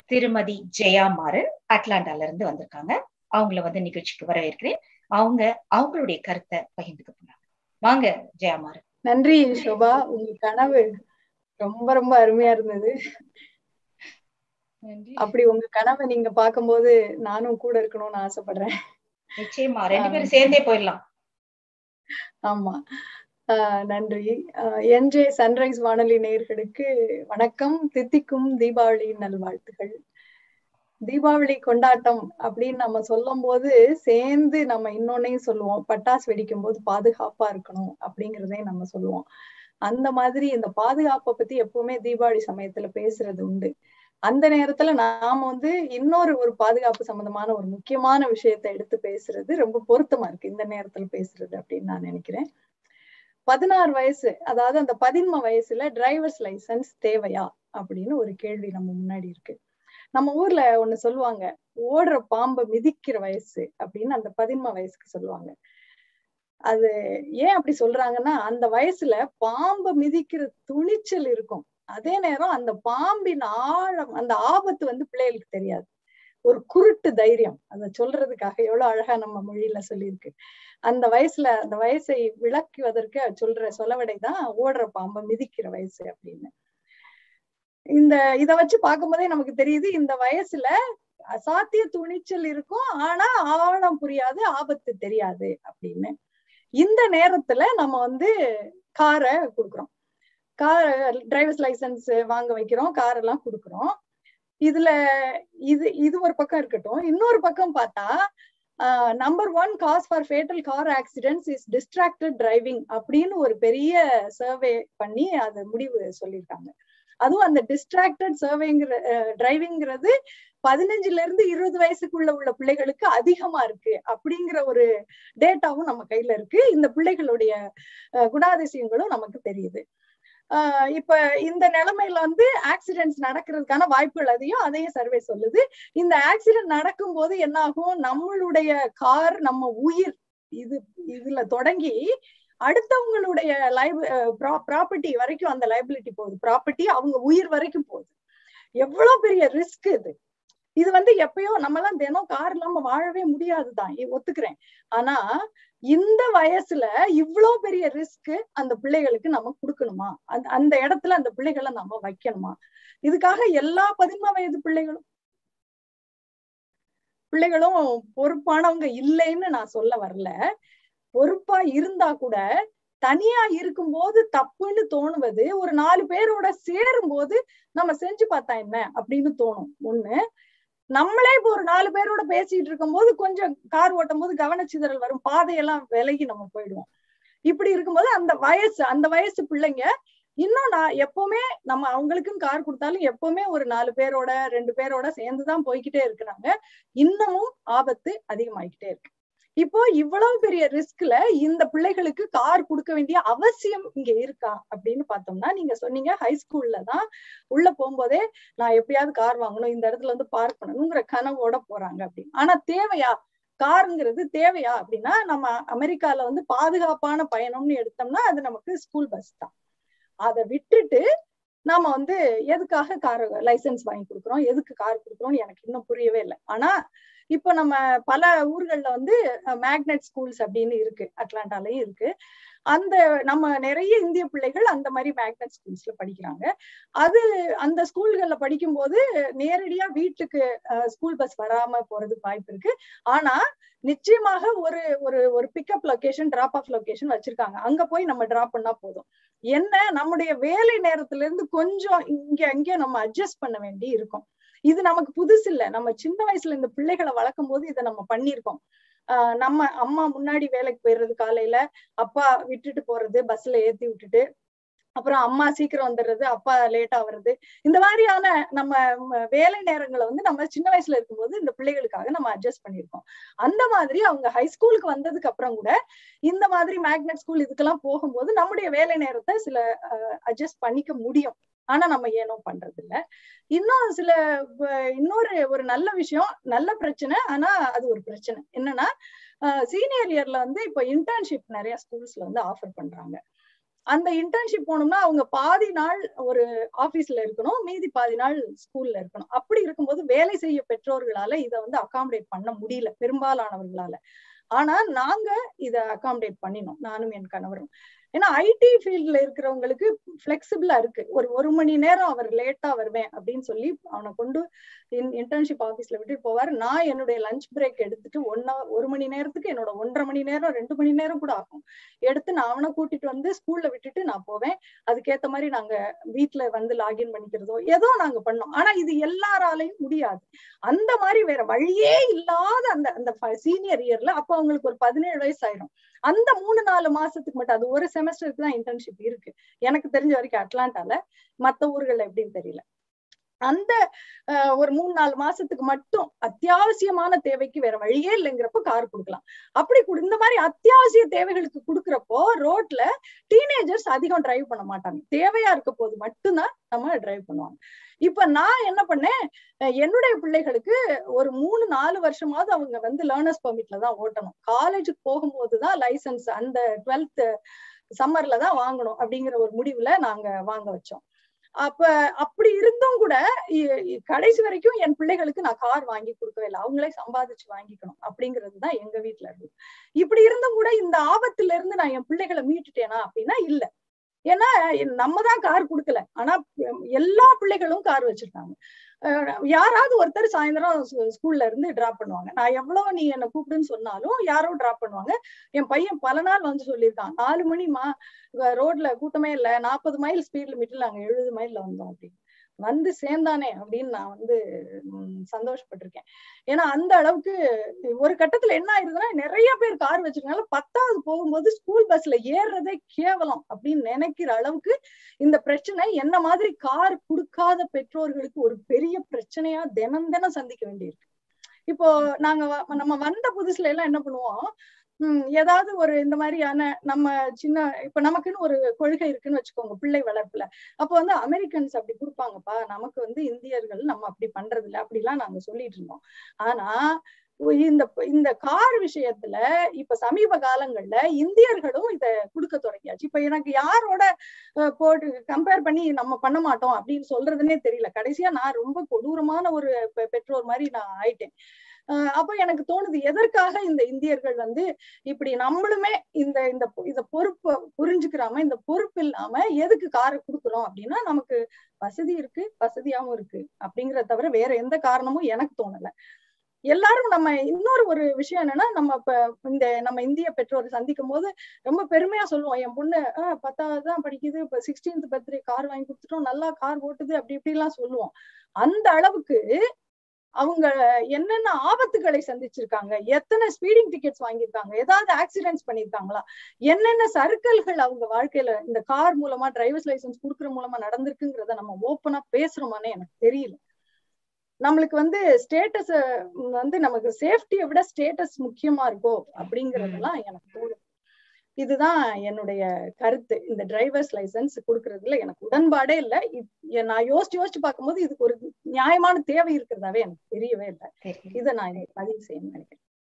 திருமதி ஜெயா மாறன் அட்லாண்டால இருந்து வந்திருக்காங்க அவங்கள வந்து நிகழ்ச்சிக்கு வரவேற்கிறேன் அவங்க அவங்களுடைய கருத்தை பகிர்ந்துக்க போறாங்க வாங்க ஜெயா மாறன் நன்றி சோபா உங்க கனவு ரொம்ப ரொம்ப அருமையா இருந்தது அப்படி உங்க கனவை நீங்க பாக்கும்போது நானும் கூட இருக்கணும்னு ஆசைப்படுறேன் நிச்சயமா ரெண்டு பேரும் சேர்ந்தே போயிடலாம் ஆமா ஆஹ் நன்றி என்ஜே சன்ரைஸ் வானொலி நேயர்களுக்கு வணக்கம் தித்திக்கும் தீபாவளி நல்வாழ்த்துகள் தீபாவளி கொண்டாட்டம் அப்படின்னு நம்ம சொல்லும் போது சேர்ந்து நம்ம இன்னொன்னையும் சொல்லுவோம் பட்டாசு வெடிக்கும் போது பாதுகாப்பா இருக்கணும் அப்படிங்கிறதையும் நம்ம சொல்லுவோம் அந்த மாதிரி இந்த பாதுகாப்பை பத்தி எப்பவுமே தீபாவளி சமயத்துல பேசுறது உண்டு அந்த நேரத்துல நாம வந்து இன்னொரு ஒரு பாதுகாப்பு சம்பந்தமான ஒரு முக்கியமான விஷயத்த எடுத்து பேசுறது ரொம்ப பொருத்தமா இருக்கு இந்த நேரத்துல பேசுறது அப்படின்னு நான் நினைக்கிறேன் பதினாறு வயசு அதாவது அந்த பதின்ம வயசுல டிரைவர்ஸ் லைசன்ஸ் தேவையா அப்படின்னு ஒரு கேள்வி நம்ம முன்னாடி இருக்கு நம்ம ஊர்ல ஒண்ணு சொல்லுவாங்க ஓடுற பாம்பை மிதிக்கிற வயசு அப்படின்னு அந்த பதின்ம வயசுக்கு சொல்லுவாங்க அது ஏன் அப்படி சொல்றாங்கன்னா அந்த வயசுல பாம்பை மிதிக்கிற துணிச்சல் இருக்கும் அதே நேரம் அந்த பாம்பின் ஆழம் அந்த ஆபத்து வந்து பிள்ளைகளுக்கு தெரியாது ஒரு குருட்டு தைரியம் அதை சொல்றதுக்காக எவ்வளவு அழகா நம்ம மொழியில சொல்லியிருக்கு அந்த வயசுல அந்த வயசை விளக்குவதற்கு சொல்ற சொலவடைதான் ஓடுற பாம்பை மிதிக்கிற வயசு அப்படின்னு இந்த இத வச்சு பார்க்கும்போதே நமக்கு தெரியுது இந்த வயசுல அசாத்திய துணிச்சல் இருக்கும் ஆனா ஆழம் புரியாது ஆபத்து தெரியாது அப்படின்னு இந்த நேரத்துல நம்ம வந்து காரை கொடுக்குறோம் கார் டிரைவர்ஸ் லைசன்ஸ் வாங்க வைக்கிறோம் கார் எல்லாம் கொடுக்குறோம் இதுல இது இது ஒரு பக்கம் இருக்கட்டும் இன்னொரு பக்கம் பார்த்தா number one cause for fatal car accidents is distracted driving அப்படின்னு ஒரு பெரிய சர்வே பண்ணி அது முடிவு சொல்லியிருக்காங்க அதுவும் அந்த டிஸ்ட்ராக்டட் சர்வேங்கிற டிரைவிங்கிறது பதினஞ்சுல இருந்து இருபது வயசுக்குள்ள உள்ள பிள்ளைகளுக்கு அதிகமா இருக்கு அப்படிங்கிற ஒரு டேட்டாவும் நம்ம கையில இருக்கு இந்த பிள்ளைகளுடைய குணாதிசயங்களும் நமக்கு தெரியுது ஆஹ் இப்ப இந்த நிலைமையில வந்து ஆக்சிடென்ட்ஸ் நடக்கிறதுக்கான வாய்ப்புகள் அதிகம் அதையும் சர்வே சொல்லுது இந்த ஆக்சிடென்ட் நடக்கும் போது என்ன ஆகும் நம்மளுடைய கார் நம்ம உயிர் இது இதுல தொடங்கி அடுத்தவங்களுடைய லைப் ப்ராப்பர்ட்டி வரைக்கும் அந்த லைபிலிட்டி போகுது ப்ராப்பர்ட்டி அவங்க உயிர் வரைக்கும் போகுது எவ்வளவு பெரிய ரிஸ்க் இது இது வந்து எப்பயோ நம்ம எல்லாம் தினம் கார் இல்லாம வாழவே முடியாதுதான் ஒத்துக்கிறேன் ஆனா இந்த வயசுல இவ்வளவு பெரிய ரிஸ்க் அந்த பிள்ளைகளுக்கு நம்ம கொடுக்கணுமா அந்த அந்த இடத்துல அந்த பிள்ளைகளை நம்ம வைக்கணுமா இதுக்காக எல்லா பதின்ம வயது பிள்ளைகளும் பிள்ளைகளும் பொறுப்பானவங்க இல்லைன்னு நான் சொல்ல வரல பொறுப்பா இருந்தா கூட தனியா இருக்கும்போது தப்புன்னு தோணுவது ஒரு நாலு பேரோட சேரும் போது நம்ம செஞ்சு பார்த்தா என்ன அப்படின்னு தோணும் ஒண்ணு நம்மளே இப்போ ஒரு நாலு பேரோட பேசிட்டு இருக்கும் போது கொஞ்சம் கார் ஓட்டும் போது கவனச்சிதறல் வரும் பாதையெல்லாம் விலகி நம்ம போயிடுவோம் இப்படி இருக்கும்போது அந்த வயசு அந்த வயசு பிள்ளைங்க இன்னும் நான் எப்பவுமே நம்ம அவங்களுக்கும் கார் கொடுத்தாலும் எப்பவுமே ஒரு நாலு பேரோட ரெண்டு பேரோட சேர்ந்துதான் போய்கிட்டே இருக்கிறாங்க இன்னமும் ஆபத்து அதிகமாயிக்கிட்டே இருக்கு இப்போ இவ்வளவு பெரிய ரிஸ்க்ல இந்த பிள்ளைகளுக்கு கார் கொடுக்க வேண்டிய அவசியம் இங்க இருக்கா அப்படின்னு பார்த்தோம்னா நீங்க சொன்னீங்க ஹை ஸ்கூல்ல தான் உள்ள போகும்போதே நான் எப்படியாவது கார் வாங்கணும் இந்த இடத்துல வந்து பார்க் பண்ணணுங்கிற கனவோட போறாங்க அப்படின்னு ஆனா தேவையா காருங்கிறது தேவையா அப்படின்னா நம்ம அமெரிக்கால வந்து பாதுகாப்பான பயணம்னு எடுத்தோம்னா அது நமக்கு ஸ்கூல் பஸ் தான் அதை விட்டுட்டு நாம வந்து எதுக்காக கார் லைசன்ஸ் வாங்கி கொடுக்குறோம் எதுக்கு கார் கொடுக்குறோம்னு எனக்கு இன்னும் புரியவே இல்லை ஆனா இப்ப நம்ம பல ஊர்கள்ல வந்து மேக்னெட் ஸ்கூல்ஸ் அப்படின்னு இருக்கு அட்லாண்டாலயும் இருக்கு அந்த நம்ம நிறைய இந்திய பிள்ளைகள் அந்த மாதிரி மேக்னெட் ஸ்கூல்ஸ்ல படிக்கிறாங்க அது அந்த ஸ்கூல்கள்ல படிக்கும் போது நேரடியா வீட்டுக்கு ஸ்கூல் பஸ் வராம போறதுக்கு வாய்ப்பு இருக்கு ஆனா நிச்சயமாக ஒரு ஒரு ஒரு pickup location drop off location வச்சிருக்காங்க அங்க போய் நம்ம டிராப் பண்ணா போதும் என்ன நம்முடைய வேலை நேரத்துல இருந்து கொஞ்சம் இங்க அங்கே நம்ம அட்ஜஸ்ட் பண்ண வேண்டி இருக்கும் இது நமக்கு புதுசு இல்ல நம்ம சின்ன வயசுல இந்த பிள்ளைகளை வளர்க்கும் போது இதை நம்ம பண்ணிருக்கோம் ஆஹ் நம்ம அம்மா முன்னாடி வேலைக்கு போயிடுறது காலையில அப்பா விட்டுட்டு போறது பஸ்ல ஏத்தி விட்டுட்டு அப்புறம் அம்மா சீக்கிரம் வந்துடுறது அப்பா லேட்டா வர்றது இந்த மாதிரியான நம்ம வேலை நேரங்களை வந்து நம்ம சின்ன வயசுல இருக்கும்போது இந்த பிள்ளைகளுக்காக நம்ம அட்ஜஸ்ட் பண்ணிருக்கோம் அந்த மாதிரி அவங்க ஹை ஸ்கூலுக்கு வந்ததுக்கு அப்புறம் கூட இந்த மாதிரி மேக்னெட் ஸ்கூல் இதுக்கெல்லாம் போகும்போது நம்முடைய வேலை நேரத்தை சில அட்ஜஸ்ட் பண்ணிக்க முடியும் ஆனா நம்ம ஏனோ பண்றது இல்ல இன்னும் சில இன்னொரு ஒரு நல்ல விஷயம் நல்ல பிரச்சனை ஆனா அது ஒரு பிரச்சனை என்னன்னா சீனியர் இயர்ல வந்து இப்போ இன்டர்ன்ஷிப் நிறைய ஸ்கூல்ஸ்ல வந்து ஆஃபர் பண்றாங்க அந்த இன்டர்ன்ஷிப் போனோம்னா அவங்க பாதி நாள் ஒரு ஆபீஸ்ல இருக்கணும் மீதி பாதி நாள் ஸ்கூல்ல இருக்கணும் அப்படி இருக்கும்போது வேலை செய்ய பெற்றோர்களால இதை வந்து அகாமடேட் பண்ண முடியல பெரும்பாலானவர்களால ஆனா நாங்க இத அகாமடேட் பண்ணினோம் நானும் என் கணவரும் ஏன்னா ஐடி ஃபீல்ட்ல இருக்கிறவங்களுக்கு பிளெக்சிபிளா இருக்கு ஒரு ஒரு மணி நேரம் அவர் லேட்டா வருவேன் அப்படின்னு சொல்லி அவனை கொண்டு இன்டர்ன்ஷிப் ஆபீஸ்ல விட்டுட்டு போவாரு நான் என்னுடைய லஞ்ச் பிரேக் எடுத்துட்டு ஒன் ஹவர் ஒரு மணி நேரத்துக்கு என்னோட ஒன்றரை மணி நேரம் ரெண்டு மணி நேரம் கூட ஆகும் எடுத்து நான் அவனை கூட்டிட்டு வந்து ஸ்கூல்ல விட்டுட்டு நான் போவேன் அதுக்கேத்த மாதிரி நாங்க வீட்டுல வந்து லாகின் பண்ணிக்கிறதோ ஏதோ நாங்க பண்ணோம் ஆனா இது எல்லாராலையும் முடியாது அந்த மாதிரி வேற வழியே இல்லாத அந்த அந்த சீனியர் இயர்ல அப்ப அவங்களுக்கு ஒரு பதினேழு வயசு ஆயிரும் அந்த மூணு நாலு மாசத்துக்கு மட்டும் அது ஒரு செமஸ்டருக்கு தான் இன்டர்ன்ஷிப் இருக்கு எனக்கு தெரிஞ்ச வரைக்கும் அட்லாண்டால மத்த ஊர்கள்ல எப்படின்னு தெரியல அந்த ஒரு மூணு நாலு மாசத்துக்கு மட்டும் அத்தியாவசியமான தேவைக்கு வேற வழியே இல்லைங்கிறப்ப கார் கொடுக்கலாம் அப்படி இந்த மாதிரி அத்தியாவசிய தேவைகளுக்கு கொடுக்கறப்போ ரோட்ல டீனேஜர்ஸ் அதிகம் டிரைவ் பண்ண மாட்டாங்க தேவையா இருக்க போது மட்டும்தான் நம்ம டிரைவ் பண்ணுவாங்க இப்ப நான் என்ன பண்ணேன் என்னுடைய பிள்ளைகளுக்கு ஒரு மூணு நாலு வருஷமாவது அவங்க வந்து லேர்னர்ஸ் பெர்மிட்ல தான் ஓட்டணும் காலேஜுக்கு போகும்போதுதான் லைசன்ஸ் அந்த டுவெல்த் சம்மர்ல தான் வாங்கணும் அப்படிங்கிற ஒரு முடிவுல நாங்க வாங்க வச்சோம் அப்ப அப்படி இருந்தும் கூட கடைசி வரைக்கும் என் பிள்ளைகளுக்கு நான் கார் வாங்கி கொடுக்கவே இல்லை அவங்களே சம்பாதிச்சு வாங்கிக்கணும் அப்படிங்கிறது தான் எங்க வீட்டுல இருந்து இப்படி இருந்தும் கூட இந்த ஆபத்துல இருந்து நான் என் பிள்ளைகளை மீட்டுட்டேனா அப்படின்னா இல்ல ஏன்னா நம்ம தான் கார் கொடுக்கல ஆனா எல்லா பிள்ளைகளும் கார் வச்சிருக்காங்க யாராவது ஒருத்தர் சாயந்தரம் ஸ்கூல்ல இருந்து டிராப் பண்ணுவாங்க நான் எவ்வளவு நீ என்ன கூப்பிடுன்னு சொன்னாலும் யாரோ டிராப் பண்ணுவாங்க என் பையன் பல நாள் வந்து சொல்லியிருக்கான் நாலு மணிமா ரோட்ல கூட்டமே இல்ல நாற்பது மைல் ஸ்பீட் லிமிட்ல நாங்க எழுபது மைல்ல வந்தோம் அப்படின்னு வந்து சேர்ந்தானே அப்படின்னு நான் வந்து சந்தோஷப்பட்டிருக்கேன் ஏன்னா அந்த அளவுக்கு ஒரு கட்டத்துல என்ன ஆயிருதுன்னா நிறைய பேர் கார் வச்சிருக்கனால பத்தாவது போகும்போது ஸ்கூல் பஸ்ல ஏறுறதே கேவலம் அப்படின்னு நினைக்கிற அளவுக்கு இந்த பிரச்சனை என்ன மாதிரி கார் கொடுக்காத பெற்றோர்களுக்கு ஒரு பெரிய பிரச்சனையா தினம் தினம் சந்திக்க வேண்டியிருக்கு இப்போ நாங்க நம்ம வந்த புதுசுல எல்லாம் என்ன பண்ணுவோம் உம் ஏதாவது ஒரு இந்த மாதிரியான நம்ம சின்ன இப்ப நமக்குன்னு ஒரு கொள்கை இருக்குன்னு வச்சுக்கோங்க பிள்ளை வளர்ப்புல அப்ப வந்து அமெரிக்கன்ஸ் அப்படி கொடுப்பாங்கப்பா நமக்கு வந்து இந்தியர்கள் நம்ம அப்படி பண்றது இல்லை அப்படிலாம் நாங்க சொல்லிட்டு இருந்தோம் ஆனா இந்த இந்த கார் விஷயத்துல இப்ப சமீப காலங்கள்ல இந்தியர்களும் இத கொடுக்க தொடங்கியாச்சு இப்ப எனக்கு யாரோட போட்டு கம்பேர் பண்ணி நம்ம பண்ண மாட்டோம் அப்படின்னு சொல்றதுன்னே தெரியல கடைசியா நான் ரொம்ப கொடூரமான ஒரு பெற்றோர் மாதிரி நான் ஆயிட்டேன் அப்ப எனக்கு தோணுது எதற்காக இந்த இந்தியர்கள் வந்து இப்படி நம்மளுமே இந்த இந்த இந்த பொறுப்பை புரிஞ்சுக்கிறாம இந்த பொறுப்பு இல்லாம எதுக்கு காரை கொடுக்குறோம் அப்படின்னா நமக்கு வசதி இருக்கு வசதியாவும் இருக்கு அப்படிங்கறத தவிர வேற எந்த காரணமும் எனக்கு தோணல எல்லாரும் நம்ம இன்னொரு ஒரு விஷயம் என்னன்னா நம்ம இப்ப இந்த நம்ம இந்திய பெற்றோர் சந்திக்கும் போது ரொம்ப பெருமையா சொல்லுவோம் என் பொண்ணு ஆஹ் பத்தாவது தான் படிக்குது இப்ப சிக்ஸ்டீன்த் பர்த்டே கார் வாங்கி கொடுத்துட்டோம் நல்லா கார் ஓட்டுது அப்படி இப்படி எல்லாம் சொல்லுவோம் அந்த அளவுக்கு அவங்க என்னென்ன ஆபத்துகளை சந்திச்சிருக்காங்க எத்தனை ஸ்பீடிங் டிக்கெட்ஸ் வாங்கியிருக்காங்க ஏதாவது ஆக்சிடென்ட்ஸ் பண்ணிருக்காங்களா என்னென்ன சர்க்கிள்கள் அவங்க வாழ்க்கையில இந்த கார் மூலமா டிரைவர்ஸ் லைசன்ஸ் கொடுக்குற மூலமா நடந்திருக்குங்கிறத நம்ம ஓப்பனா பேசுறோமானே எனக்கு தெரியல நம்மளுக்கு வந்து ஸ்டேட்டஸ் வந்து நமக்கு சேஃப்டியை விட ஸ்டேட்டஸ் முக்கியமா இருக்கோ அப்படிங்கறதெல்லாம் எனக்கு தோணுது இதுதான் என்னுடைய கருத்து இந்த டிரைவர்ஸ் லைசன்ஸ் கொடுக்கறதுல எனக்கு உடன்பாடே இல்லை நான் யோசிச்சு யோசிச்சு பார்க்கும்போது இதுக்கு ஒரு நியாயமான தேவை இருக்கிறதாவே எனக்கு தெரியவே இல்லை இதை நான் பதிவு செய்யணும்னு நினைக்கிறேன்